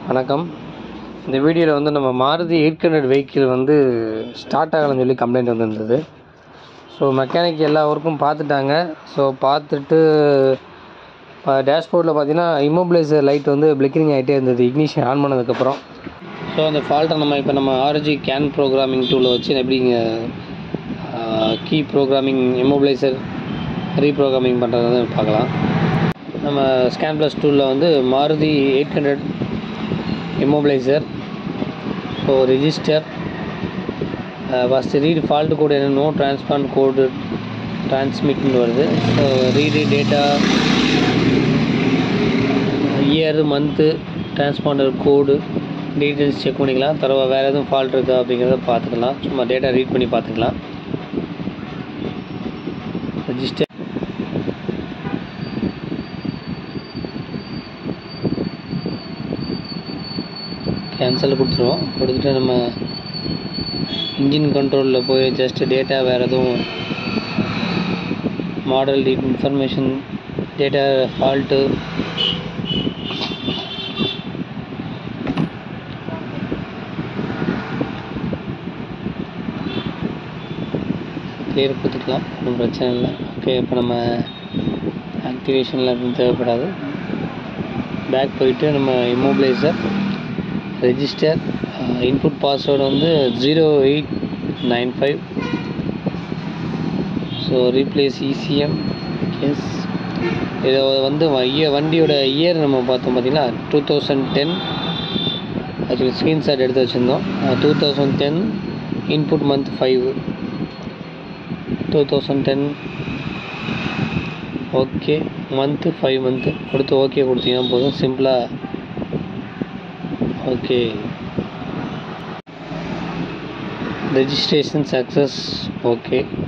வணக்கம் இந்த வீடியோவில் வந்து நம்ம மாருதி எயிட் ஹண்ட்ரட் வெஹிக்கிள் வந்து ஸ்டார்ட் ஆகலைன்னு சொல்லி கம்ப்ளைண்ட் வந்திருந்தது ஸோ மெக்கானிக் எல்லா ஒர்க்கும் பார்த்துட்டாங்க ஸோ பார்த்துட்டு டேஷ்போர்டில் பார்த்தீங்கன்னா இம்மோபிளைசர் லைட் வந்து பிளிக்கரிங் ஆகிட்டே இருந்தது இக்னிஷன் ஆன் பண்ணதுக்கப்புறம் ஸோ அந்த ஃபால்ட்டை நம்ம இப்போ நம்ம ஆர்ஜி கேன் ப்ரோக்ராமிங் டூலில் வச்சு எப்படி இங்கே கீ ப்ரோக்ராமிங் இம்மோபிளைசர் ரீப்ரோக்ராமிங் பண்ணுறது பார்க்கலாம் நம்ம ஸ்கேன் ப்ளஸ் டூலில் வந்து Maruti eight hundred immobiliser so register first read fault code என்ன நோ டிரான்ஸ்பாண்ட் கோடு டிரான்ஸ்மிட்னு வருது so read data year month transponder code details check பண்ணிக்கலாம் தரவா வேறு எதுவும் ஃபால்ட் இருக்கா அப்படிங்கிறத பார்த்துக்கலாம் சும்மா டேட்டா ரீட் பண்ணி பார்த்துக்கலாம் ரெஜிஸ்டர் கேன்சல் கொடுத்துருவோம் கொடுத்துட்டு நம்ம இன்ஜின் கண்ட்ரோலில் போய் ஜஸ்ட் டேட்டா வேறு எதுவும் model information data fault clear கொடுத்துக்கலாம் ஒன்றும் பிரச்சனை இல்லை ஓகே இப்போ நம்ம ஆக்டிவேஷனில் எதுவும் தேவைப்படாது பேக் போயிட்டு நம்ம இம்மோபிளைசர் ரெஜிஸ்டர் இன்புட் பாஸ்வேர்டு வந்து zero eight nine five so replace ECM S இதை வந்து இயர் வண்டியோட இயர் நம்ம பார்த்தோம் பார்த்தீங்கன்னா two thousand ten actually screenshot எடுத்து வச்சுருந்தோம் two thousand ten input month five two thousand ten okay month five month கொடுத்து ஓகே கொடுத்தீங்கன்னா போதும் சிம்பிளாக ஓகே ரெஜிஸ்ட்ரேஷன் சக்ஸஸ் ஓகே